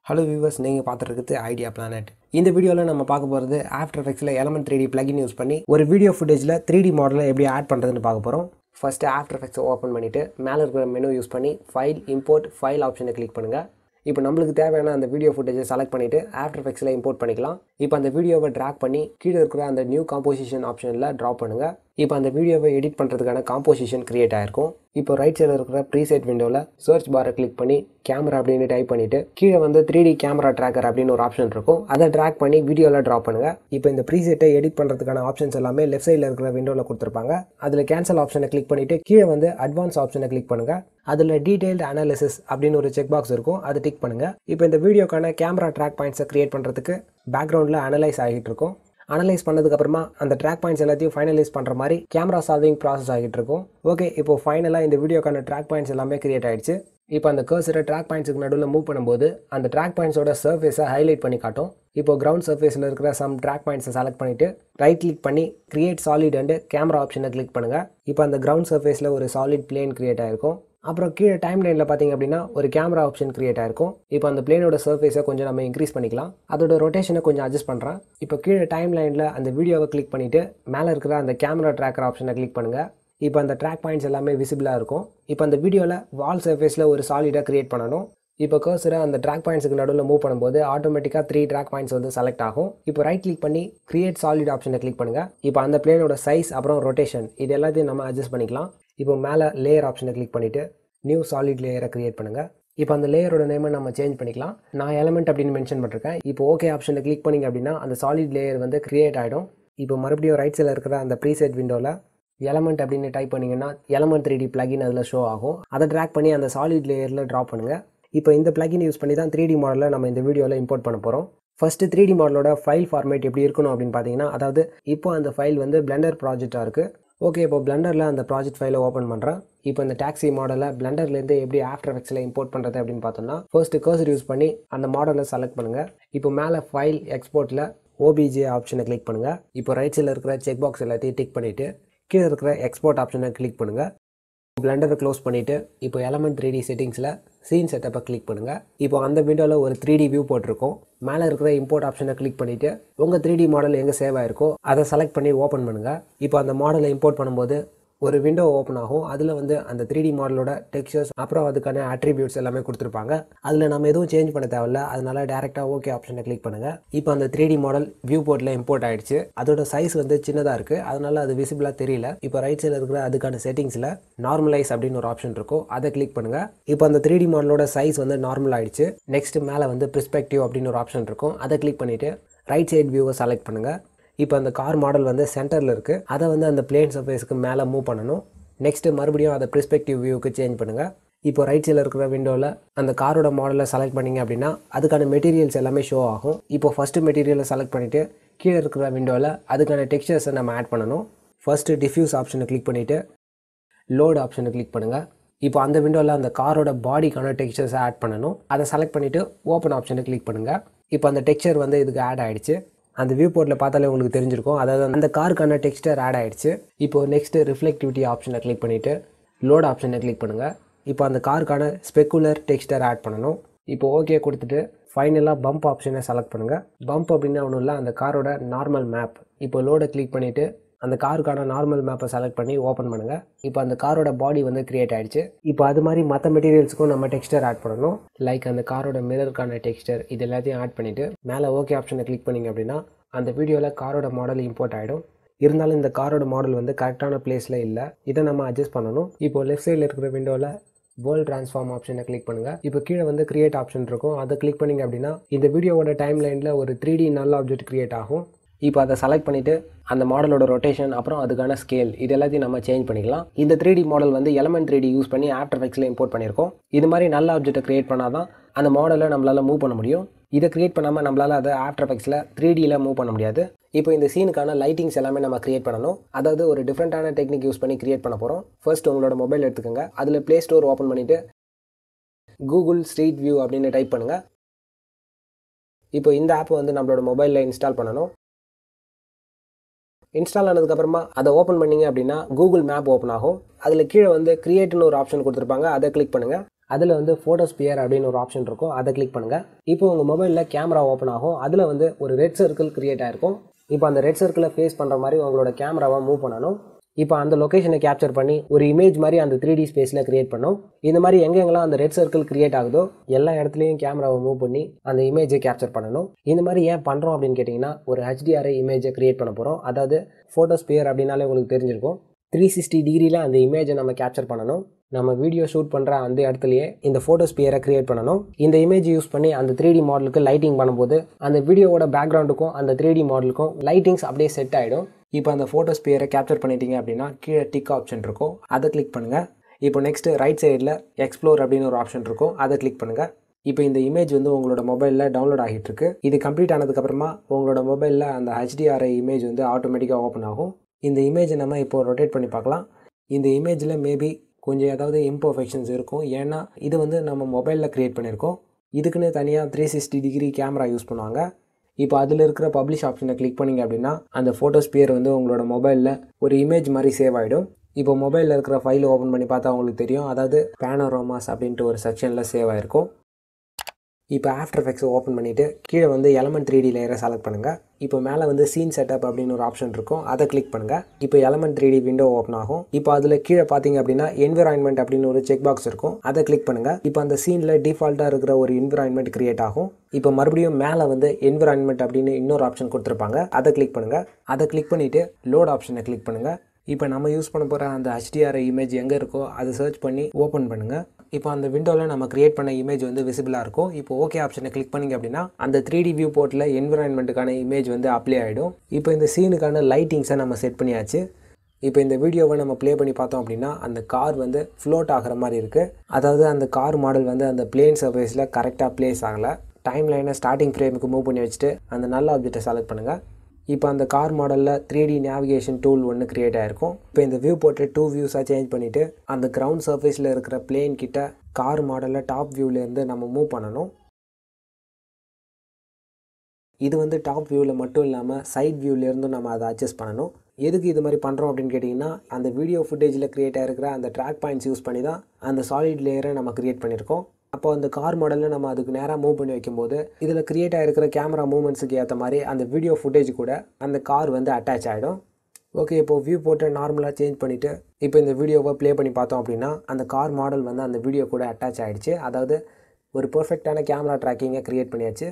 hello viewers நீங்கள் பார்த்துருக்குது idea planet இந்த வீடியோவில் நம்ம பார்க்க போகிறது ஆஃப்டர் எஃபெக்ட்ஸில் Element three D plugin use பண்ணி ஒரு வீடியோ ஃபுட்டேஜில் த்ரீ டி மாடலை எப்படி ஆட் பண்ணுறதுன்னு பார்க்க போகிறோம் ஃபஸ்ட்டு ஆஃப்டர் எஃபெக்ட்ஸை ஓப்பன் பண்ணிவிட்டு மேலே இருக்கிற மெனு யூஸ் பண்ணி ஃபைல் இம்போர்ட் ஃபைல் ஆப்ஷனை கிளிக் பண்ணுங்கள் இப்போ நம்மளுக்கு தேவையான அந்த வீடியோ ஃபுட்டேஜை செலக்ட் பண்ணிவிட்டு ஆஃப்டர் எஃபெக்ட்ஸில் இம்போர்ட் பண்ணிக்கலாம் இப்போ அந்த வீடியோவை ட்ராக் பண்ணி கீழே இருக்கிற அந்த நியூ காம்போசிஷன் ஆப்ஷனில் ட்ராப் பண்ணுங்கள் இப்போ அந்த வீடியோவை எடிட் பண்ணுறதுக்கான காம்போசிஷன் கிரியேட் ஆயிருக்கும் இப்போ ரைட் சைடில் இருக்கிற ப்ரீசெட் விண்டோவில் சர்ச் பாரை கிளிக் பண்ணி கேமரா அப்படின்னு டைப் பண்ணிவிட்டு கீழே வந்து த்ரீ டி கேமரா ட்ராக்கர் அப்படின்னு ஒரு ஆப்ஷன் இருக்கும் அதை ட்ராக் பண்ணி வீடியோவில் ட்ராப் பண்ணுங்கள் இப்போ இந்த ப்ரீசெட்டை எடிட் பண்ணுறதுக்கான ஆப்ஷன்ஸ் எல்லாமே லெஃப்ட் சைடில் இருக்கிற விண்டோவில் கொடுத்துருப்பாங்க அதில் கேன்சல் ஆப்ஷனை கிளிக் பண்ணிவிட்டு கீழே வந்து அட்வான்ஸ் ஆப்ஷனை கிளிக் பண்ணுங்கள் அதில் டீடைல்டு அனாலிசிஸ் அப்படின்னு ஒரு செக் பாக்ஸ் இருக்கும் அதை டிக் பண்ணுங்கள் இப்போ இந்த வீடியோக்கான கேமரா ட்ராக் பாயிண்ட்ஸை கிரியேட் பண்ணுறதுக்கு பேக்ரவுண்டில் அனலைஸ் ஆகிட்டு இருக்கும் அனலைஸ் பண்ணதுக்கப்புறமா அந்த ட்ராக் பாயிண்ட்ஸ் எல்லாத்தையும் ஃபைனலைஸ் பண்ணுற மாதிரி கேமரா சால்விங் ப்ராசஸ் ஆகிட்டு இருக்கும் ஓகே இப்போ ஃபைனலாக இந்த வீடியோக்கான ட்ராக் பாயிண்ட்ஸ் எல்லாமே கிரியேட் ஆயிடுச்சு இப்போ அந்த கர்சரை ட்ராக் பாயிண்ட்ஸுக்கு நடுவில் மூவ் பண்ணும்போது அந்த ட்ராக் பாயிண்ட்ஸோட சர்ஃபேஸை ஹைலைட் பண்ணி காட்டும் இப்போ கிரவுண்ட் சர்ஃபேஸில் இருக்கிற சம் ட்ராக் பாயிண்ட்ஸை செலக்ட் பண்ணிவிட்டு ரைட் கிளிக் பண்ணி கிரியேட் சாலிட் அண்டு கேமரா ஆப்ஷனை கிளிக் பண்ணுங்கள் இப்போ அந்த கிரவுண்ட் சர்ஃபேஸில் ஒரு சாலிட் பிளேன் கிரியேட் ஆயிருக்கும் அப்புறம் கீழே டைம் லைனில் பார்த்தீங்க அப்படின்னா ஒரு கேமரா ஆப்ஷன் கிரியேட் ஆயிருக்கும் இப்போ அந்த பிளேனோட சர்ஃபேஸை கொஞ்சம் நம்ம இன்க்ரீஸ் பண்ணிக்கலாம் அதோட ரொட்டேஷனை கொஞ்சம் அட்ஜஸ்ட் பண்ணுறேன் இப்போ கீழே டைம் லைனில் அந்த வீடியோவை கிளிக் பண்ணிவிட்டு மேலே இருக்கிற அந்த கேமரா ட்ராக்கர் ஆப்ஷனை கிளிக் பண்ணுங்கள் இப்போ அந்த ட்ராக் பாயிண்ட்ஸ் எல்லாமே விசிபிளாக இருக்கும் இப்போ அந்த வீடியோவில் வால் சர்ஃபேஸில் ஒரு சாலிடாக கிரியேட் பண்ணணும் இப்போ கர்சரை அந்த ட்ராக் பாயிண்ட்ஸுக்கு நடுவில் மூவ் பண்ணும்போது ஆட்டோமேட்டிக்காக த்ரீ ட்ராக் பாயிண்ட்ஸ் வந்து செலக்ட் ஆகும் இப்போ ரைட் கிளிக் பண்ணி கிரியேட் சாலிட் ஆப்ஷனை கிளிக் பண்ணுங்கள் இப்போ அந்த பிளேனோட சைஸ் அப்புறம் ரொட்டேஷன் இது எல்லாத்தையும் நம்ம அட்ஜஸ்ட் பண்ணிக்கலாம் இப்போ மேலே லேயர் ஆப்ஷனை கிளிக் பண்ணிவிட்டு நியூ சாலிட் லேயரை கிரியேட் பண்ணுங்கள் இப்போ அந்த லேயரோட நேமை நம்ம சேஞ்ச் பண்ணிக்கலாம் நான் எலமெண்ட் அப்படின்னு மென்ஷன் பண்ணிருக்கேன் இப்போ ஓகே ஆப்ஷனை கிளிக் பண்ணிங்க அப்படின்னா அந்த சாலிட் லேயர் வந்து கிரியேட் ஆகிடும் இப்போ மறுபடியும் ரைட் சைடில் இருக்கிற அந்த ப்ரீசெட் விண்டோவில் எலமெண்ட் அப்படின்னு டைப் பண்ணிங்கன்னா எலமெண்ட் த்ரீ டி பிளகின் அதில் ஷோ ஆகும் அதை ட்ராக் பண்ணி அந்த சாலிட் லேயரில் ட்ராப் பண்ணுங்கள் இப்போ இந்த பிளகின் யூஸ் பண்ணி தான் த்ரீ டி மாடலில் நம்ம இந்த வீடியோவில் இம்போர்ட் பண்ண போகிறோம் ஃபஸ்ட்டு த்ரீ டி மாடலோட ஃபைல் ஃபார்மேட் எப்படி இருக்கணும் அப்படின்னு பார்த்தீங்கன்னா அதாவது இப்போ அந்த ஃபைல் வந்து பிளெண்டர் ப்ராஜெக்டாக இருக்குது ஓகே இப்போ பிளண்டரில் அந்த ப்ராஜெக்ட் ஃபைலை ஓப்பன் பண்ணுறேன் இப்போ இந்த டாக்ஸி மாடலை பிளண்டர்லேருந்து எப்படி ஆஃப்டர் எஃபெக்ட்ஸில் இம்போர்ட் பண்ணுறது அப்படின்னு பார்த்தோம்னா ஃபர்ஸ்ட்டு கர்சர் யூஸ் பண்ணி அந்த மாடலை செலக்ட் பண்ணுங்கள் இப்போ மேலே ஃபைல் எக்ஸ்போர்ட்டில் ஓபிஜே ஆப்ஷனை கிளிக் பண்ணுங்கள் இப்போ ரைட் சைடில் இருக்கிற செக் பாக்ஸ் எல்லாத்தையும் டிக் பண்ணிவிட்டு கீழே இருக்கிற எக்ஸ்போர்ட் ஆப்ஷனை கிளிக் பண்ணுங்கள் பிளண்டரை க்ளோஸ் பண்ணிவிட்டு இப்போ எலமெண்ட் த்ரீ டி செட்டிங்ஸில் சீன் செட்டப்பை கிளிக் பண்ணுங்கள் இப்போ அந்த விண்டோவில் ஒரு த்ரீ டி வியூ போட்டிருக்கோம் மேலே இருக்கிற இம்போர்ட் ஆப்ஷனை கிளிக் பண்ணிவிட்டு உங்கள் த்ரீ டி மாடல் எங்கே சேவ் ஆயிருக்கோ அதை செலக்ட் பண்ணி ஓப்பன் பண்ணுங்கள் இப்போ அந்த மாடலை இம்போர்ட் பண்ணும்போது ஒரு விண்டோ ஓப்பன் ஆகும் அதில் வந்து அந்த த்ரீ டி மாடலோட டெக்ஸ்சர்ஸ் அப்புறம் அதுக்கான அட்ரிபியூட்ஸ் எல்லாமே கொடுத்துருப்பாங்க அதில் நம்ம எதுவும் சேஞ்ச் பண்ண தேவையில்ல அதனால டேரெக்டாக ஓகே ஆப்ஷனை கிளிக் பண்ணுங்கள் இப்போ அந்த த்ரீ டி மாடல் வியூ போர்ட்டில் இம்போர்ட் ஆயிடுச்சு அதோட சைஸ் வந்து சின்னதாக இருக்குது அதனால அது விசிபிளாக தெரியல இப்போ ரைட் சைடில் இருக்கிற அதுக்கான செட்டிங்ஸில் நார்மலைஸ் அப்படின்னு ஒரு ஆப்ஷன் இருக்கும் அதை கிளிக் பண்ணுங்கள் இப்போ அந்த த்ரீ டி மாடலோட சைஸ் வந்து நார்மல் ஆயிடுச்சு நெக்ஸ்ட் மேலே வந்து ப்ரிஸ்பெக்டிவ் அப்படின்னு ஒரு ஆப்ஷன் இருக்கும் அதை கிளிக் பண்ணிவிட்டு ரைட் சைடு வியூவை செலக்ட் பண்ணுங்கள் இப்போ அந்த கார் மாடல் வந்து சென்டரில் இருக்குது அதை வந்து அந்த பிளேன் சர்ஃபேஸ்க்கு மேலே மூவ் பண்ணணும் நெக்ஸ்ட்டு மறுபடியும் அதை ப்ரிஸ்பெக்டிவ் வியூக்கு சேஞ்ச் பண்ணுங்கள் இப்போ ரைட் சைடில் இருக்கிற விண்டோவில் அந்த காரோட மாடலை செலக்ட் பண்ணிங்க அப்படின்னா அதுக்கான மெட்டீரியல்ஸ் எல்லாமே ஷோ ஆகும் இப்போ ஃபஸ்ட்டு மெட்டீரியலை செலக்ட் பண்ணிவிட்டு கீழே இருக்கிற விண்டோவில் அதுக்கான டெக்ஸ்டர்ஸை நம்ம ஆட் பண்ணணும் ஃபஸ்ட்டு டிஃப்யூஸ் ஆப்ஷனை கிளிக் பண்ணிவிட்டு லோட் ஆப்ஷனை கிளிக் பண்ணுங்கள் இப்போ அந்த விண்டோவில் அந்த காரோட பாடிக்கான டெக்ஸ்டர்ஸை ஆட் பண்ணணும் அதை செலக்ட் பண்ணிவிட்டு ஓப்பன் ஆப்ஷனை கிளிக் பண்ணுங்கள் இப்போ அந்த டெக்ஸ்சர் வந்து இதுக்கு ஆட் ஆகிடுச்சு அந்த வியூ போர்ட்டில் பார்த்தாலே உங்களுக்கு தெரிஞ்சிருக்கும் அதாவது அந்த காருக்கான டெக்ஸ்டர் ஆட் ஆகிடுச்சு இப்போ நெக்ஸ்ட்டு ரிஃப்ளெக்டிவிட்டி ஆப்ஷனை கிளிக் பண்ணிவிட்டு லோட் ஆப்ஷனை கிளிக் பண்ணுங்கள் இப்போ அந்த காருக்கான ஸ்பெக்குலர் டெக்ஸ்டர் ஆட் பண்ணணும் இப்போ ஓகே கொடுத்துட்டு ஃபைனலாக பம்ப் ஆப்ஷனை செலக்ட் பண்ணுங்கள் பம்ப் அப்படின்னா ஒன்றும் இல்லை அந்த காரோட நார்மல் மேப் இப்போ லோடை கிளிக் பண்ணிவிட்டு அந்த காருக்கான நார்மல் மேப்பை செலக்ட் பண்ணி ஓப்பன் பண்ணுங்கள் இப்போ அந்த காரோட பாடி வந்து கிரியேட் ஆகிடுச்சு இப்போ அது மாதிரி மற்ற மெட்டீரியல்ஸுக்கும் நம்ம டெக்ஸ்டர் ஆட் பண்ணணும் லைக் அந்த காரோட மிரருக்கான டெக்ஸ்டர் இது எல்லாத்தையும் ஆட் பண்ணிவிட்டு மேலே ஓகே ஆப்ஷனை கிளிக் பண்ணிங்க அப்படின்னா அந்த வீடியோவில் காரோட மாடல் இம்போர்ட் ஆகிடும் இருந்தாலும் இந்த காரோட மாடல் வந்து கரெக்டான பிளேஸில் இல்லை இதை நம்ம அட்ஜஸ்ட் பண்ணணும் இப்போ லெஃப்ட் சைடில் இருக்கிற விண்டோவில் வேர்ல்ட் ட்ரான்ஸ்ஃபார்ம் ஆப்ஷனை கிளிக் பண்ணுங்கள் இப்போ கீழே வந்து கிரியேட் ஆப்ஷன் இருக்கும் அதை கிளிக் பண்ணிங்க அப்படின்னா இந்த வீடியோவோட டைம் லைனில் ஒரு த்ரீ டி நல்ல ஆப்ஜெக்ட் கிரியேட் ஆகும் இப்போ அதை செலக்ட் பண்ணிவிட்டு அந்த மாடலோட ரொட்டேஷன் அப்புறம் அதுக்கான ஸ்கேல் இது எல்லாத்தையும் நம்ம சேஞ்ச் பண்ணிக்கலாம் இந்த த்ரீ டி மாடல் வந்து எலமெண்ட் த்ரீ டி யூஸ் பண்ணி ஆஃப்டர் எஃபெக்ட்ஸில் இம்போர்ட் பண்ணியிருக்கோம் இது மாதிரி நல்ல ஆப்ஜெக்ட்டை கிரியேட் பண்ணால் தான் அந்த மாடலை நம்மளால் மூவ் பண்ண முடியும் இதை கிரியேட் பண்ணாமல் நம்மளால் அதை ஆஃப்டர் எஃபெக்ட்ஸில் த்ரீ டியில் மூவ் பண்ண முடியாது இப்போ இந்த சீனுக்கான லைட்டிங்ஸ் எல்லாமே நம்ம கிரியேட் பண்ணணும் அதாவது ஒரு டிஃப்ரெண்ட்டான டெக்னிக் யூஸ் பண்ணி கிரியேட் பண்ண போகிறோம் ஃபர்ஸ்ட் உங்களோட மொபைல் எடுத்துக்கோங்க அதில் ப்ளே ஸ்டோர் ஓப்பன் பண்ணிவிட்டு கூகுள் ஸ்ட்ரீட் வியூ அப்படின்னு டைப் பண்ணுங்கள் இப்போ இந்த ஆப் வந்து நம்மளோட மொபைலில் இன்ஸ்டால் பண்ணணும் இன்ஸ்டால் ஆனதுக்கப்புறமா அதை ஓப்பன் பண்ணிங்க அப்படின்னா கூகுள் மேப் ஓப்பன் ஆகும் அதில் கீழே வந்து கிரியேட்னு ஒரு ஆப்ஷன் கொடுத்துருப்பாங்க அதை கிளிக் பண்ணுங்கள் அதில் வந்து ஃபோட்டோஸ்பியர் அப்படின்னு ஒரு ஆப்ஷன் இருக்கும் அதை கிளிக் பண்ணுங்கள் இப்போ உங்கள் மொபைலில் கேமரா ஓப்பன் ஆகும் அதில் வந்து ஒரு ரெட் சர்க்கிள் கிரியேட் ஆயிருக்கும் இப்போ அந்த ரெட் சர்க்கிளை ஃபேஸ் பண்ணுற மாதிரி உங்களோட கேமராவை மூவ் பண்ணணும் இப்போ அந்த லொக்கேஷனை கேப்சர் பண்ணி ஒரு இமேஜ் மாதிரி அந்த த்ரீ டி ஸ்பேஸில் கிரியேட் பண்ணும் இந்த மாதிரி எங்கெங்கெல்லாம் அந்த ரெட் சர்க்கிள் கிரியேட் ஆகுதோ எல்லா இடத்துலையும் கேமராவை மூவ் பண்ணி அந்த இமேஜை கேப்சர் பண்ணணும் இந்த மாதிரி ஏன் பண்ணுறோம் அப்படின்னு கேட்டிங்கன்னா ஒரு ஹெச்டிஆர்ஐ இமேஜை கிரியேட் பண்ண போகிறோம் அதாவது ஃபோட்டோஸ்பியர் அப்படின்னாலே உங்களுக்கு தெரிஞ்சிருக்கும் த்ரீ சிக்ஸ்டி டிகிரியில் அந்த இமேஜை நம்ம கேப்சர் பண்ணணும் நம்ம வீடியோ ஷூட் பண்ணுற அந்த இடத்துலையே இந்த ஃபோட்டோஸ்பியரை கிரியேட் பண்ணணும் இந்த இமேஜ் யூஸ் பண்ணி அந்த த்ரீ டி மாடலுக்கு லைட்டிங் பண்ணும்போது அந்த வீடியோவோட பேக்ரவுண்டுக்கும் அந்த த்ரீ டி மாடலுக்கும் லைட்டிங்ஸ் அப்படியே செட் ஆகிடும் இப்போ அந்த ஃபோட்டோஸ்பியரை கேப்சர் பண்ணிட்டீங்க அப்படின்னா கீழே டிக் ஆப்ஷன் இருக்கும் அதை கிளிக் பண்ணுங்கள் இப்போ நெக்ஸ்ட்டு ரைட் சைடில் எக்ஸ்ப்ளோர் அப்படின்னு ஒரு ஆப்ஷன் இருக்கும் அதை கிளிக் பண்ணுங்கள் இப்போ இந்த இமேஜ் வந்து உங்களோட மொபைலில் டவுன்லோட் ஆகிட்டு இருக்கு இது கம்ப்ளீட் ஆனதுக்கப்புறமா உங்களோட மொபைலில் அந்த ஹெச்டிஆர்ஐ இமேஜ் வந்து ஆட்டோமேட்டிக்காக ஓப்பன் ஆகும் இந்த இமேஜை நம்ம இப்போ ரொட்டேட் பண்ணி பார்க்கலாம் இந்த இமேஜில் மேபி கொஞ்சம் ஏதாவது இம்பர்ஃபெக்ஷன்ஸ் இருக்கும் ஏன்னா இது வந்து நம்ம மொபைலில் க்ரியேட் பண்ணியிருக்கோம் இதுக்குன்னு தனியாக three sixty degree camera use பண்ணுவாங்க இப்போ அதில் இருக்கிற பப்ளிஷ் ஆப்ஷனை கிளிக் பண்ணிங்க அப்படின்னா அந்த ஃபோட்டோஸ்பியர் வந்து உங்களோட மொபைலில் ஒரு இமேஜ் மாதிரி சேவ் ஆகிடும் இப்போ மொபைலில் இருக்கிற ஃபைல் ஓப்பன் பண்ணி பார்த்தா உங்களுக்கு தெரியும் அதாவது பேனோரோமாஸ் அப்படின்ட்டு ஒரு செக்ஷனில் சேவ் ஆகிருக்கும் இப்போ ஆஃப்டர் எஃபெக்ட்ஸை ஓப்பன் பண்ணிவிட்டு கீழே வந்து எலமெண்ட் த்ரீ டி லேயரை செலக்ட் பண்ணுங்கள் இப்போ மேலே வந்து சீன் செட்டப் அப்படின்னு ஒரு ஆப்ஷன் இருக்கும் அதை கிளிக் பண்ணுங்கள் இப்போ element three D window open ஆகும் இப்போ அதில் கீழே பார்த்தீங்க அப்படின்னா என்விரான்மெண்ட் அப்படின்னு ஒரு செக் பாக்ஸ் இருக்கும் அதை கிளிக் பண்ணுங்கள் இப்போ அந்த சீனில் டிஃபால்ட்டாக இருக்கிற ஒரு என்விரான்மெண்ட் கிரியேட் ஆகும் இப்போ மறுபடியும் மேலே வந்து என்விரான்மெண்ட் அப்படின்னு இன்னொரு ஆப்ஷன் கொடுத்துருப்பாங்க அதை கிளிக் பண்ணுங்கள் அதை கிளிக் பண்ணிவிட்டு லோட் ஆப்ஷனை கிளிக் பண்ணுங்கள் இப்போ நம்ம யூஸ் பண்ண போகிற அந்த ஹெச்டிஆர் இமேஜ் எங்கே இருக்கோ அதை சர்ச் பண்ணி ஓப்பன் பண்ணுங்கள் இப்போ அந்த விண்டோவில் நம்ம கிரியேட் பண்ண இமேஜ் வந்து விசிபிளாக இருக்கும் இப்போ ஓகே ஆப்ஷனை கிளிக் பண்ணிங்க அப்படின்னா அந்த த்ரீ டி வியூ போர்ட்டில் என்விரான்மெண்ட்டுக்கான இமேஜ் வந்து அப்ளை ஆகிடும் இப்போ இந்த சீனுக்கான லைட்டிங்ஸை நம்ம செட் பண்ணியாச்சு இப்போ இந்த வீடியோவை நம்ம ப்ளே பண்ணி பார்த்தோம் அப்படின்னா அந்த கார் வந்து ஃப்ளோட் ஆகிற மாதிரி இருக்குது அதாவது அந்த கார் மாடல் வந்து அந்த பிளேன் சர்ஃபேஸில் கரெக்டாக ப்ளேஸ் ஆகலை டைம் லைனை ஸ்டார்டிங் ஃப்ரேமுக்கு மூவ் பண்ணி வச்சுட்டு அந்த நல்ல ஆப்ஜெக்டை செலக்ட் பண்ணுங்கள் இப்போ அந்த கார் மாடலில் த்ரீ டி நேவிகேஷன் டூல் ஒன்று க்ரியேட் ஆகிருக்கும் இப்போ இந்த வியூ போட்டு டூ வியூஸாக சேஞ்ச் பண்ணிவிட்டு அந்த கிரவுண்ட் சர்ஃபேஸில் இருக்கிற பிளேன் கிட்ட கார் மாடலில் டாப் வியூலேருந்து நம்ம மூவ் பண்ணணும் இது வந்து டாப் வியூவில் மட்டும் இல்லாமல் சைட் வியூலேருந்தும் நம்ம அதை அட்ஜஸ்ட் பண்ணணும் எதுக்கு இது மாதிரி பண்ணுறோம் அப்படின்னு கேட்டிங்கன்னா அந்த வீடியோ ஃபுட்டேஜில் க்ரியேட் ஆகிருக்கிற அந்த ட்ராக் பாயிண்ட்ஸ் யூஸ் பண்ணி தான் அந்த சாலிட் லேயரை நம்ம க்ரியேட் பண்ணியிருக்கோம் அப்போ அந்த கார் மாடலில் நம்ம அதுக்கு நேராக மூவ் பண்ணி வைக்கும்போது இதில் க்ரியேட் ஆகிருக்கிற கேமரா மூவ்மெண்ட்ஸுக்கு ஏற்ற மாதிரி அந்த வீடியோ ஃபுட்டேஜ் கூட அந்த கார் வந்து அட்டாச் ஆகிடும் ஓகே இப்போது வியூ போட்டு நார்மலாக சேஞ்ச் பண்ணிவிட்டு இப்போ இந்த வீடியோவை ப்ளே பண்ணி பார்த்தோம் அப்படின்னா அந்த கார் மாடல் வந்து அந்த வீடியோ கூட அட்டாச் ஆகிடுச்சு அதாவது ஒரு பர்ஃபெக்டான கேமரா ட்ராக்கிங்கை க்ரியேட் பண்ணியாச்சு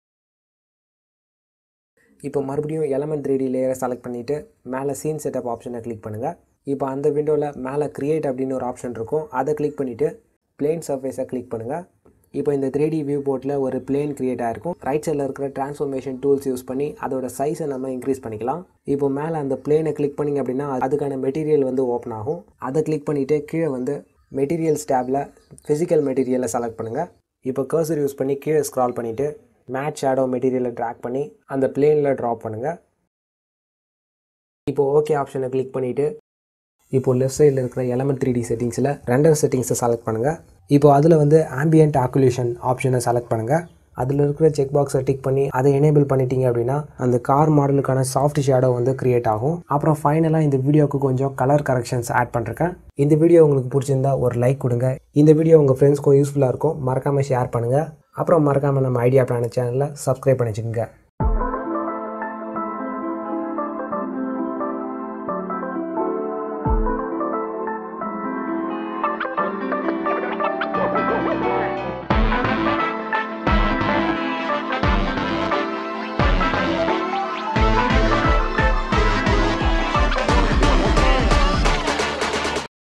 இப்போ மறுபடியும் எலமெண்ட் த்ரீ டி லேயரை செலக்ட் பண்ணிவிட்டு மேலே சீன் செட்டப் ஆப்ஷனை கிளிக் பண்ணுங்கள் இப்போ அந்த விண்டோவில் மேலே க்ரியேட் அப்படின்னு ஒரு ஆப்ஷன் இருக்கும் அதை கிளிக் பண்ணிவிட்டு பிளேன் சர்ஃபேஸை கிளிக் பண்ணுங்கள் இப்போ இந்த த்ரீ டி வியூ போர்ட்டில் ஒரு பிளேன் கிரியேட் ஆகிருக்கும் ரைட் சைடில் இருக்கிற ட்ரான்ஸ்ஃபர்மேஷன் டூல்ஸ் யூஸ் பண்ணி அதோட சைஸை நம்ம இன்க்ரீஸ் பண்ணிக்கலாம் இப்போ மேலே அந்த பிளேனை கிளிக் பண்ணிங்க அப்படின்னா அதுக்கான மெட்டீரியல் வந்து ஓப்பன் ஆகும் அதை கிளிக் பண்ணிவிட்டு கீழே வந்து மெட்டீரியல்ஸ் டேப்பில் ஃபிசிக்கல் மெட்டீரியலை செலக்ட் பண்ணுங்கள் இப்போ கர்சர் யூஸ் பண்ணி கீழே ஸ்க்ரால் பண்ணிவிட்டு மேட் ஷேடோ மெட்டீரியலை ட்ராக் பண்ணி அந்த பிளேனில் ட்ராப் பண்ணுங்கள் இப்போ ஓகே ஆப்ஷனை கிளிக் பண்ணிவிட்டு இப்போ லெஃப்ட் சைடில் இருக்கிற எலமெண்ட் த்ரீ டி செட்டிங்ஸில் ரெண்டர் செட்டிங்ஸை செலக்ட் பண்ணுங்கள் இப்போ அதில் வந்து ஆம்பியன்ட் ஆக்குலேஷன் ஆப்ஷனை செலக்ட் பண்ணுங்கள் அதில் இருக்கிற செக் பாக்ஸை டிக் பண்ணி அதை எனேபிள் பண்ணிட்டீங்க அப்படின்னா அந்த கார் மாடலுக்கான சாஃப்ட் ஷேடோ வந்து கிரியேட் ஆகும் அப்புறம் ஃபைனலாக இந்த வீடியோவுக்கு கொஞ்சம் கலர் கரெக்ஷன்ஸ் ஆட் பண்ணிருக்கேன் இந்த வீடியோ உங்களுக்கு பிடிச்சிருந்தா ஒரு லைக் கொடுங்க இந்த வீடியோ உங்கள் ஃப்ரெண்ட்ஸ்க்கும் யூஸ்ஃபுல்லாக இருக்கும் மறக்காமல் ஷேர் பண்ணுங்கள் அப்புறம் மறக்காமல் நம்ம ஐடியா பிளான சேனலில் சப்ஸ்கிரைப் பண்ணி வச்சுக்கோங்க